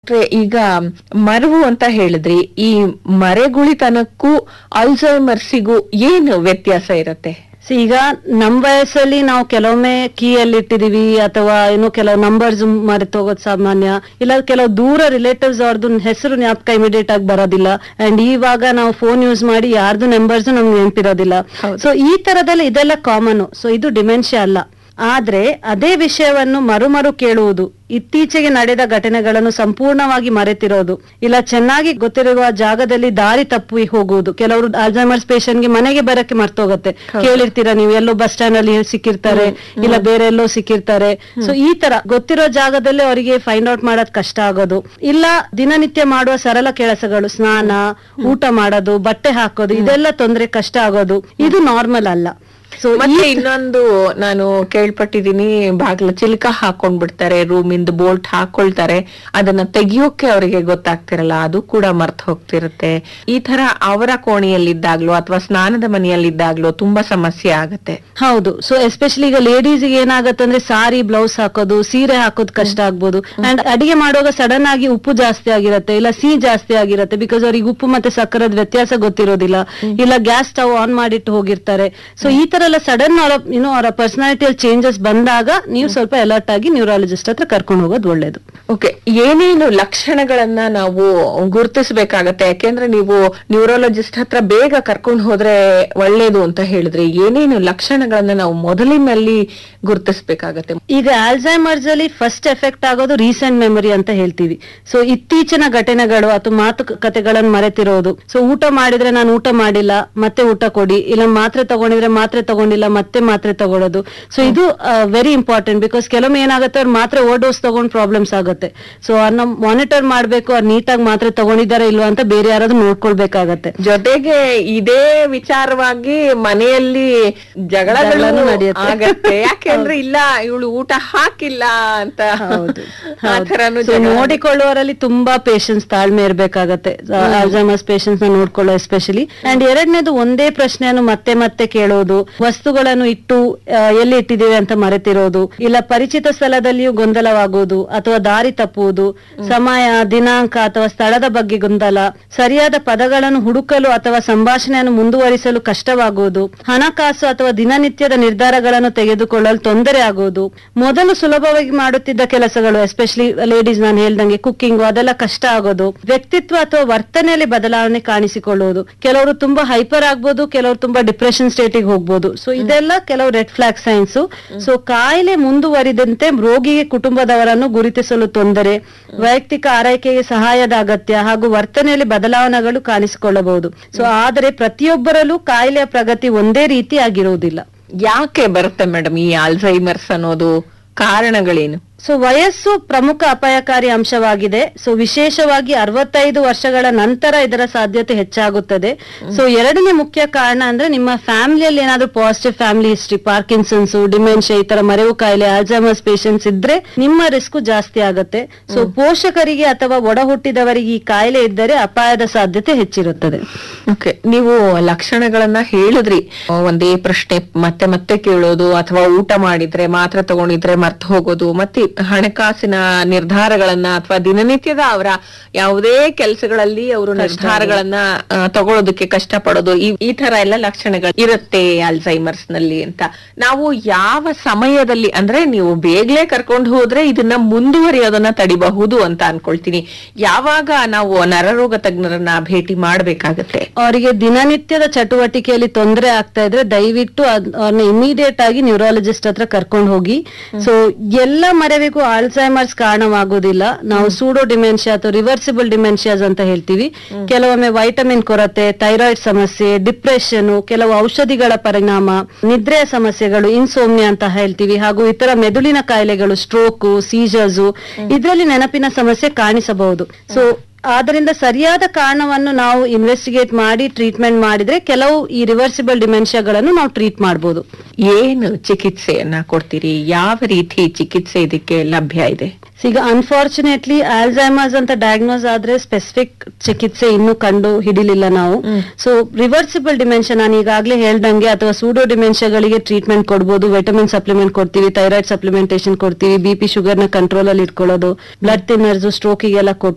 ಡಾಕ್ಟ್ರೆ, ಈಗ ಮರವು ಅಂತ ಹೇಳಿದ್ರಿ ಈ ಮರೆಗುಳಿತನಕ್ಕೂ ಅಲ್ಝೈಮರ್ಸಿಗೂ ಏನು ವ್ಯತ್ಯಾಸ ಇರತ್ತೆ So, ಈಗ ನಮ್ ವಯಸ್ಸಲ್ಲಿ ನಾವು ಕೆಲವೊಮ್ಮೆ ಕೀಯಲ್ಲಿ ಇಟ್ಟಿದೀವಿ ಅಥವಾ ಏನೋ ಕೆಲವು ನಂಬರ್ಸ್ ಮರೆತು ಹೋಗೋದು ಸಾಮಾನ್ಯ ಇಲ್ಲ ಕೆಲವು ದೂರ ರಿಲೇಟಿವ್ಸ್ ಅವ್ರದ್ದು ಹೆಸರು ಜ್ಞಾಪಕ ಇಮಿಡಿಯೇಟ್ ಆಗಿ ಬರೋದಿಲ್ಲ ಅಂಡ್ ಇವಾಗ ನಾವು ಫೋನ್ ಯೂಸ್ ಮಾಡಿ ಯಾರ್ದು ನಂಬರ್ಸ್ ನಮ್ಗೆ ನೆನಪಿರೋದಿಲ್ಲ ಹೌದು. ಸೊ ಈ ತರದಲ್ಲಿ ಇದೆಲ್ಲ ಕಾಮನ್ ಸೊ ಇದು ಡಿಮೆನ್ಷಿಯಾ ಅಲ್ಲ ಆದ್ರೆ ಅದೇ ವಿಷಯವನ್ನು ಮರುಮರು ಕೇಳುವುದು ಇತ್ತೀಚೆಗೆ ನಡೆದ ಘಟನೆಗಳನ್ನು ಸಂಪೂರ್ಣವಾಗಿ ಮರೆತಿರೋದು ಇಲ್ಲ ಚೆನ್ನಾಗಿ ಗೊತ್ತಿರುವ ಜಾಗದಲ್ಲಿ ದಾರಿ ತಪ್ಪಿ ಹೋಗುವುದು ಕೆಲವರು ಅಲ್ಝೈಮರ್ಸ್ ಪೇಷಂಟ್ಗೆ ಮನೆಗೆ ಬರಕ್ಕೆ ಮರ್ತೋಗತ್ತೆ ಕೇಳಿರ್ತೀರಾ ನೀವು ಎಲ್ಲೋ ಬಸ್ ಸ್ಟ್ಯಾಂಡ್ ಅಲ್ಲಿ ಸಿಕ್ಕಿರ್ತಾರೆ ಇಲ್ಲ ಬೇರೆ ಎಲ್ಲೋ ಸಿಕ್ಕಿರ್ತಾರೆ ಸೊ ಈ ತರ ಗೊತ್ತಿರೋ ಜಾಗದಲ್ಲೇ ಅವರಿಗೆ ಫೈಂಡ್ ಔಟ್ ಮಾಡೋದ್ ಕಷ್ಟ ಆಗೋದು ಇಲ್ಲ ದಿನನಿತ್ಯ ಮಾಡುವ ಸರಳ ಕೆಲಸಗಳು ಸ್ನಾನ ಊಟ ಮಾಡೋದು ಬಟ್ಟೆ ಹಾಕೋದು ಇದೆಲ್ಲ ತೊಂದ್ರೆ ಕಷ್ಟ ಆಗೋದು ಇದು ನಾರ್ಮಲ್ ಅಲ್ಲ ಸೊ ಮತ್ತೆ ಇನ್ನೊಂದು ನಾನು ಕೇಳ್ಪಟ್ಟಿದೀನಿ ಬಾಗ್ಲ ಚಿಲ್ಕ ಹಾಕೊಂಡ್ ಬಿಡ್ತಾರೆ ರೂಮಿಂದ ಬೋಲ್ಟ್ ಹಾಕೊಳ್ತಾರೆ ಅದನ್ನ ತೆಗಿಯೋಕೆ ಅವರಿಗೆ ಗೊತ್ತಾಗ್ತಿರಲ್ಲ ಅದು ಕೂಡ ಮರ್ತ್ ಹೋಗ್ತಿರುತ್ತೆ ಈ ತರ ಅವರ ಕೋಣೆಯಲ್ಲಿದ್ದಾಗ್ಲೋ ಅಥವಾ ಸ್ನಾನದ ಮನೆಯಲ್ಲಿದ್ದಾಗ್ಲೋ ತುಂಬಾ ಸಮಸ್ಯೆ ಆಗತ್ತೆ ಹೌದು ಸೊ ಎಸ್ಪೆಷಲಿ ಈಗ ಲೇಡೀಸ್ ಏನಾಗತ್ತೆ ಅಂದ್ರೆ ಸಾರಿ ಬ್ಲೌಸ್ ಹಾಕೋದು ಸೀರೆ ಹಾಕೋದು ಕಷ್ಟ ಆಗ್ಬೋದು ಅಂಡ್ ಅಡಿಗೆ ಮಾಡುವಾಗ ಸಡನ್ ಆಗಿ ಉಪ್ಪು ಜಾಸ್ತಿ ಆಗಿರತ್ತೆ ಇಲ್ಲ ಸಿಹಿ ಜಾಸ್ತಿ ಆಗಿರತ್ತೆ ಬಿಕಾಸ್ ಅವ್ರಿಗೆ ಉಪ್ಪು ಮತ್ತೆ ಸಕ್ಕರದ ವ್ಯತ್ಯಾಸ ಗೊತ್ತಿರೋದಿಲ್ಲ ಇಲ್ಲ ಗ್ಯಾಸ್ ಸ್ಟವ್ ಆನ್ ಮಾಡಿಟ್ಟು ಹೋಗಿರ್ತಾರೆ ಸೊ ಈ ತರ ಎಲ್ಲ ಸಡನ್ ಅವರ ಏನೋ ಅವರ ಪರ್ಸನಾಲಿಟಿಯಲ್ಲಿ ಚೇಂಜಸ್ ಬಂದಾಗ ನೀವು ಸ್ವಲ್ಪ ಅಲರ್ಟ್ ಆಗಿ ನ್ಯೂರಾಲಜಿಸ್ಟ್ ಹತ್ರ ಕರ್ಕೊಂಡು ಹೋಗೋದು ಒಳ್ಳೇದು ಓಕೆ ಏನೇನು ಲಕ್ಷಣಗಳನ್ನ ನಾವು ಗುರುತಿಸಬೇಕಾಗತ್ತೆ ಯಾಕೆಂದ್ರೆ ನೀವು ನ್ಯೂರೋಲಜಿಸ್ಟ್ ಹತ್ರ ಬೇಗ ಕರ್ಕೊಂಡು ಹೋದ್ರೆ ಒಳ್ಳೇದು ಅಂತ ಹೇಳಿದ್ರಿ ಏನೇನು ಲಕ್ಷಣಗಳನ್ನ ನಾವು ಮೊದಲಿನಲ್ಲಿ ಗುರುತಿಸಬೇಕಾಗತ್ತೆ ಈಗ ಆಲ್ಝೈಮರ್ಸ್ ಅಲ್ಲಿ ಫಸ್ಟ್ ಎಫೆಕ್ಟ್ ಆಗೋದು ರೀಸೆಂಟ್ ಮೆಮೊರಿ ಅಂತ ಹೇಳ್ತೀವಿ ಸೊ ಇತ್ತೀಚಿನ ಘಟನೆಗಳು ಅಥವಾ ಮಾತುಕತೆಗಳನ್ನು ಮರೆತಿರೋದು ಸೊ ಊಟ ಮಾಡಿದ್ರೆ ನಾನು ಊಟ ಮಾಡಿಲ್ಲ ಮತ್ತೆ ಊಟ ಕೊಡಿ ಇಲ್ಲ ಮಾತ್ರೆ ತಗೊಂಡಿದ್ರೆ ಮಾತ್ರೆ ತಗೊಂಡಿಲ್ಲ ಮತ್ತೆ ಮಾತ್ರೆ ತಗೊಳ್ಳೋದು ಸೊ ಇದು ವೆರಿ ಇಂಪಾರ್ಟೆಂಟ್ ಬಿಕಾಸ್ ಕೆಲವೊಮ್ಮೆ ಏನಾಗುತ್ತೆ ಅವ್ರು ಮಾತ್ರೆ ಓವರ್ ಡೋಸ್ ತಗೊಂಡ್ ಪ್ರಾಬ್ಲಮ್ಸ್ ಆಗುತ್ತೆ ಸೊ ಅವ್ರನ್ನ ಮಾನಿಟರ್ ಮಾಡ್ಬೇಕು ಅವ್ರು ನೀಟಾಗಿ ಮಾತ್ರೆ ತಗೊಂಡಿದಾರ ಇಲ್ವಾ ಅಂತ ಬೇರೆ ಯಾರಾದ್ರೂ ನೋಡ್ಕೊಳ್ಬೇಕಾಗತ್ತೆ ಜೊತೆಗೆ ಇದೇ ವಿಚಾರವಾಗಿ ಮನೆಯಲ್ಲಿ ಜಗಳಗಳು ಜಗಳನೂ ನಡೆಯುತ್ತೆ. ಆಗತ್ತೆ ಯಾಕೆಂದ್ರೆ ಇಲ್ಲ ಇವಳು ಊಟ ಹಾಕಿಲ್ಲ ಅಂತ ಹೌದು ಆ ಥರನೂ So, ಜಗಳ ನೋಡಿಕೊಳ್ಳುವವರಲ್ಲಿ ತುಂಬಾ ಪೇಷನ್ಸ್ ತಾಳ್ಮೆ ಇರ್ಬೇಕಾಗತ್ತೆ ಅಲ್ಝೈಮರ್ಸ್ ಪೇಷನ್ಸ್ ನ ನೋಡ್ಕೊಳ್ಳೋ ಎಸ್ಪೆಷಲಿ ಅಂಡ್ ಎರಡನೇದು ಒಂದೇ ಪ್ರಶ್ನೆಯನ್ನು ಮತ್ತೆ ಮತ್ತೆ ಕೇಳೋದು ವಸ್ತುಗಳನ್ನು ಇಟ್ಟು ಆ, ಎಲ್ಲಿ ಇಟ್ಟಿದ್ದೀವಿ ಅಂತ ಮರೆತಿರೋದು ಇಲ್ಲ ಪರಿಚಿತ ಸ್ಥಳದಲ್ಲಿಯೂ ಗೊಂದಲವಾಗುವುದು ಅಥವಾ ದಾರಿ ತಪ್ಪುವುದು ಸಮಯ ದಿನಾಂಕ ಅಥವಾ ಸ್ಥಳದ ಬಗ್ಗೆ ಗೊಂದಲ ಸರಿಯಾದ ಪದಗಳನ್ನು ಹುಡುಕಲು ಅಥವಾ ಸಂಭಾಷಣೆಯನ್ನು ಮುಂದುವರಿಸಲು ಕಷ್ಟವಾಗುವುದು ಹಣಕಾಸು ಅಥವಾ ದಿನನಿತ್ಯದ ನಿರ್ಧಾರಗಳನ್ನು ತೆಗೆದುಕೊಳ್ಳಲು ತೊಂದರೆ ಆಗುವುದು ಮೊದಲು ಸುಲಭವಾಗಿ ಮಾಡುತ್ತಿದ್ದ ಕೆಲಸಗಳು ಎಸ್ಪೆಷಲಿ ಲೇಡೀಸ್ ನಾನು ಹೇಳ್ದಂಗೆ ಕುಕ್ಕಿಂಗ್ ಅದೆಲ್ಲ ಕಷ್ಟ ಆಗೋದು ವ್ಯಕ್ತಿತ್ವ ಅಥವಾ ವರ್ತನೆಯಲ್ಲಿ ಬದಲಾವಣೆ ಕಾಣಿಸಿಕೊಳ್ಳುವುದು ಕೆಲವರು ತುಂಬಾ ಹೈಪರ್ ಆಗ್ಬೋದು ಕೆಲವರು ತುಂಬಾ ಡಿಪ್ರೆಷನ್ ಸ್ಟೇಟಿಗೆ ಹೋಗ್ಬೋದು ಸೊ ಇದೆಲ್ಲ ಕೆಲವು ರೆಡ್ ಫ್ಲಾಗ್ ಸೈನ್ಸ್ ಸೊ ಕಾಯಿಲೆ ಮುಂದುವರಿದಂತೆ ರೋಗಿಗೆ ಕುಟುಂಬದವರನ್ನು ಗುರುತಿಸಲು ತೊಂದರೆ ವೈಯಕ್ತಿಕ ಆರೈಕೆಗೆ ಸಹಾಯದ ಅಗತ್ಯ ಹಾಗೂ ವರ್ತನೆಯಲ್ಲಿ ಬದಲಾವಣೆಗಳು ಕಾಣಿಸಿಕೊಳ್ಳಬಹುದು ಸೊ ಆದರೆ ಪ್ರತಿಯೊಬ್ಬರಲ್ಲೂ ಕಾಯಿಲೆಯ ಪ್ರಗತಿ ಒಂದೇ ರೀತಿ ಆಗಿರುವುದಿಲ್ಲ ಯಾಕೆ ಬರುತ್ತೆ ಮೇಡಮ್ ಈ ಆಲ್ಝೈಮರ್ಸ್ ಅನ್ನೋದು ಕಾರಣಗಳೇನು ಸೊ ವಯಸ್ಸು ಪ್ರಮುಖ ಅಪಾಯಕಾರಿ ಅಂಶವಾಗಿದೆ ಸೊ ವಿಶೇಷವಾಗಿ ಅರವತ್ತೈದು ವರ್ಷಗಳ ನಂತರ ಇದರ ಸಾಧ್ಯತೆ ಹೆಚ್ಚಾಗುತ್ತದೆ ಸೊ ಎರಡನೇ ಮುಖ್ಯ ಕಾರಣ ಅಂದ್ರೆ ನಿಮ್ಮ ಫ್ಯಾಮಿಲಿಯಲ್ಲಿ ಏನಾದ್ರೂ positive family history Parkinson's dementia ಈ ತರ ಮರೆವು ಕಾಯಿಲೆ ಆಲ್ಝೈಮರ್ಸ್ ಪೇಷಂಟ್ಸ್ ಇದ್ರೆ ನಿಮ್ಮ ರಿಸ್ಕ್ ಜಾಸ್ತಿ ಆಗುತ್ತೆ ಸೊ ಪೋಷಕರಿಗೆ ಅಥವಾ ಒಡ ಹುಟ್ಟಿದವರಿಗೆ ಈ ಕಾಯಿಲೆ ಇದ್ದರೆ ಅಪಾಯದ ಸಾಧ್ಯತೆ ಹೆಚ್ಚಿರುತ್ತದೆ ಓಕೆ ನೀವು ಲಕ್ಷಣಗಳನ್ನ ಹೇಳಿದ್ರಿ ಒಂದೇ ಪ್ರಶ್ನೆ ಮತ್ತೆ ಮತ್ತೆ ಕೇಳೋದು ಅಥವಾ ಊಟ ಮಾಡಿದ್ರೆ ಮಾತ್ರೆ ತಗೊಂಡಿದ್ರೆ ಮರ್ತು ಹೋಗೋದು ಮತ್ತೆ ಹಣಕಾಸಿನ ನಿರ್ಧಾರಗಳನ್ನ ಅಥವಾ ದಿನನಿತ್ಯದ ಅವರ ಯಾವುದೇ ಕೆಲಸಗಳಲ್ಲಿ ಅವರು ನಿರ್ಧಾರಗಳನ್ನ ಆ, ತಗೊಳ್ಳೋದಕ್ಕೆ ಕಷ್ಟ ಪಡೋದು ಈ ಈ ತರ ಎಲ್ಲ ಲಕ್ಷಣಗಳು ಇರುತ್ತೆ ಅಲ್ಝೈಮರ್ಸ್ ನಲ್ಲಿ ಅಂತ ನಾವು ಯಾವ ಸಮಯದಲ್ಲಿ ಅಂದ್ರೆ ನೀವು ಬೇಗನೆ ಕರ್ಕೊಂಡು ಹೋದ್ರೆ ಇದನ್ನ ಮುಂದುವರಿಯೋದನ್ನ ತಡಿಬಹುದು ಅಂತ ಅನ್ಕೊಳ್ತೀನಿ ಯಾವಾಗ ನಾವು ನರರೋಗ ತಜ್ಞರನ್ನ ಭೇಟಿ ಮಾಡ್ಬೇಕಾಗತ್ತೆ ಅವರಿಗೆ ದಿನನಿತ್ಯದ ಚಟುವಟಿಕೆಯಲ್ಲಿ ತೊಂದರೆ ಆಗ್ತಾ ಇದ್ರೆ ದಯವಿಟ್ಟು ಅದ್- ಅವ್ರನ್ನ ಇಮಿಡಿಯೇಟ್ ಆಗಿ ನ್ಯೂರಾಲಜಿಸ್ಟ್ ಹತ್ರ ಕರ್ಕೊಂಡು ಹೋಗಿ ಸೊ ಎಲ್ಲ ಮರೆವಿಗೂ ಆಲ್ಝೈಮರ್ಸ್ ಕಾರಣವಾಗುವುದಿಲ್ಲ ನಾವು ಸೂಡೋ ಡಿಮೆನ್ಷಿಯಾ ಅಥವಾ ರಿವರ್ಸಿಬಲ್ ಡಿಮೆನ್ಷಿಯಾಸ್ ಅಂತ ಹೇಳ್ತೀವಿ ಕೆಲವೊಮ್ಮೆ ವೈಟಮಿನ್ ಕೊರತೆ ಥೈರಾಯ್ಡ್ ಸಮಸ್ಯೆ ಡಿಪ್ರೆಷನ್ ಕೆಲವು ಔಷಧಿಗಳ ಪರಿಣಾಮ ನಿದ್ರೆಯ ಸಮಸ್ಯೆಗಳು ಇನ್ಸೋಮ್ನಿಯಾ ಅಂತ ಹೇಳ್ತೀವಿ ಹಾಗೂ ಇತರ ಮೆದುಳಿನ ಕಾಯಿಲೆಗಳು ಸ್ಟ್ರೋಕ್ ಸೀಜರ್ಸ್ ಇದರಲ್ಲಿ ನೆನಪಿನ ಸಮಸ್ಯೆ ಕಾಣಿಸಬಹುದು ಸೊ ಆದ್ದರಿಂದ ಸರಿಯಾದ ಕಾರಣವನ್ನು ನಾವು ಇನ್ವೆಸ್ಟಿಗೇಟ್ ಮಾಡಿ ಟ್ರೀಟ್ಮೆಂಟ್ ಮಾಡಿದ್ರೆ ಕೆಲವು ಈ ರಿವರ್ಸಿಬಲ್ ಡಿಮೆನ್ಷಿಯಾಗಳನ್ನು ನಾವು ಟ್ರೀಟ್ ಮಾಡಬಹುದು ಏನು ಚಿಕಿತ್ಸೆಯನ್ನ ಕೊಡ್ತೀರಿ ಯಾವ ರೀತಿ ಚಿಕಿತ್ಸೆ ಇದಕ್ಕೆ ಲಭ್ಯ ಇದೆ ಈಗ ಅನ್ಫಾರ್ಚುನೇಟ್ಲಿ ಆಲ್ಝೈಮರ್ಸ್ ಅಂತ ಡಯಾಗ್ನೋಸ್ ಆದ್ರೆ ಸ್ಪೆಸಿಫಿಕ್ ಚಿಕಿತ್ಸೆ ಇನ್ನೂ ಕಂಡು ಹಿಡಿಲಿಲ್ಲ ನಾವು ಸೊ ರಿವರ್ಸಿಬಲ್ ಡಿಮೆನ್ಷನ್ ನಾನು ಈಗಾಗಲೇ ಹೇಳ್ದಂಗೆ ಅಥವಾ ಸೂಡೋ ಡಿಮೆನ್ಷಿಯಾಗಳಿಗೆ ಟ್ರೀಟ್ಮೆಂಟ್ ಕೊಡ್ಬೋದು ವಿಟಮಿನ್ ಸಪ್ಲಿಮೆಂಟ್ ಕೊಡ್ತೀವಿ ಥೈರಾಯ್ಡ್ ಸಪ್ಲಿಮೆಂಟೇಶನ್ ಕೊಡ್ತೀವಿ ಬಿ ಪಿ ಶುಗರ್ ನ ಕಂಟ್ರೋಲ್ ಅಲ್ಲಿ ಇಟ್ಕೊಳ್ಳೋದು ಬ್ಲಡ್ ಥಿನ್ನರ್ಸ್ ಸ್ಟ್ರೋಕಿಗೆಲ್ಲ ಕೊಟ್ಟು